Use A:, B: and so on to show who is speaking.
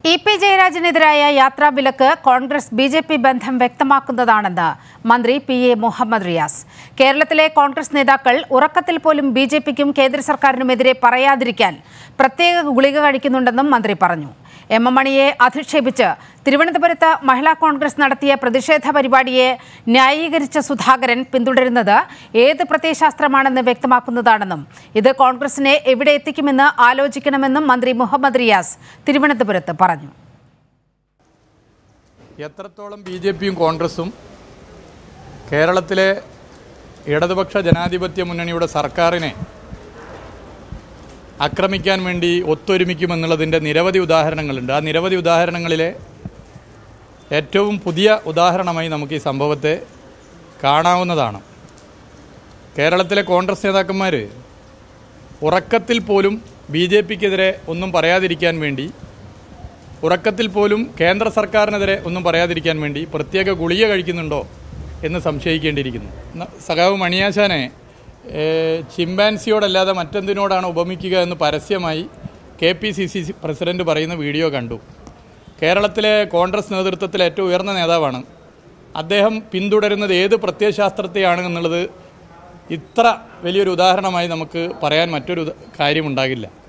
A: E P ജയരാജനെതിരായ യാത്രാവിലക്ക് Congress B J P ബന്ധം വ്യക്തമാക്കുന്നതാണെന്ന് മന്ത്രി പി എ മുഹമ്മദ് റിയാസ് കേരളത്തിലെ കോൺഗ്രസ് നേതാക്കൾ ഉറക്കത്തിൽ പോലും ബി ജെ പിക്കും കേന്ദ്ര സർക്കാരിനുമെതിരെ പറയാതിരിക്കാൻ പ്രത്യേക ഗുളിക കഴിക്കുന്നുണ്ടെന്നും മന്ത്രി പറഞ്ഞു എം എം മണിയെ അധിക്ഷേപിച്ച് തിരുവനന്തപുരത്ത് മഹിളാ കോൺഗ്രസ് നടത്തിയ പ്രതിഷേധ പരിപാടിയെ ന്യായീകരിച്ച സുധാകരൻ പിന്തുടരുന്നത് ഏത് പ്രത്യയശാസ്ത്രമാണെന്ന് വ്യക്തമാക്കുന്നതാണെന്നും ഇത് കോൺഗ്രസിനെ എവിടെ എത്തിക്കുമെന്ന് ആലോചിക്കണമെന്നും മന്ത്രി മുഹമ്മദ് റിയാസ് തിരുവനന്തപുരത്ത് പറഞ്ഞു
B: എത്രത്തോളം ബി ജെ പിയും കോൺഗ്രസും കേരളത്തിലെ ഇടതുപക്ഷ ജനാധിപത്യ മുന്നണിയുടെ സർക്കാരിനെ ആക്രമിക്കാൻ വേണ്ടി ഒത്തൊരുമിക്കുമെന്നുള്ളതിൻ്റെ നിരവധി ഉദാഹരണങ്ങളുണ്ട് ആ നിരവധി ഉദാഹരണങ്ങളിലെ ഏറ്റവും പുതിയ ഉദാഹരണമായി നമുക്ക് ഈ സംഭവത്തെ കാണാവുന്നതാണ് കേരളത്തിലെ കോൺഗ്രസ് നേതാക്കന്മാർ ഉറക്കത്തിൽ പോലും ബി ജെ പിക്കെതിരെ ഒന്നും പറയാതിരിക്കാൻ വേണ്ടി ഉറക്കത്തിൽ പോലും കേന്ദ്ര സർക്കാരിനെതിരെ ഒന്നും പറയാതിരിക്കാൻ വേണ്ടി പ്രത്യേക ഗുളിക കഴിക്കുന്നുണ്ടോ എന്ന് സംശയിക്കേണ്ടിയിരിക്കുന്നു ന- സഖാവ് മണിയാശാനെ ഏഹ്, ചിമ്പാൻസിയോടല്ലാതെ മറ്റെന്തിനോടാണ് ഉപമിക്കുക എന്ന് പരസ്യമായി K P C C president പറയുന്ന വീഡിയോ കണ്ടു കേരളത്തിലെ കോൺഗ്രസ് നേതൃത്വത്തിലെ ഏറ്റവും ഉയർന്ന നേതാവാണ് അദ്ദേഹം പിന്തുടരുന്നത് ഏത് പ്രത്യയശാസ്ത്രത്തെയാണ് എന്നുള്ളത് ഇത്ര വലിയൊരു ഉദാഹരണമായി നമുക്ക് പറയാൻ മറ്റൊരു ഉദ- കാര്യമുണ്ടാകില്ല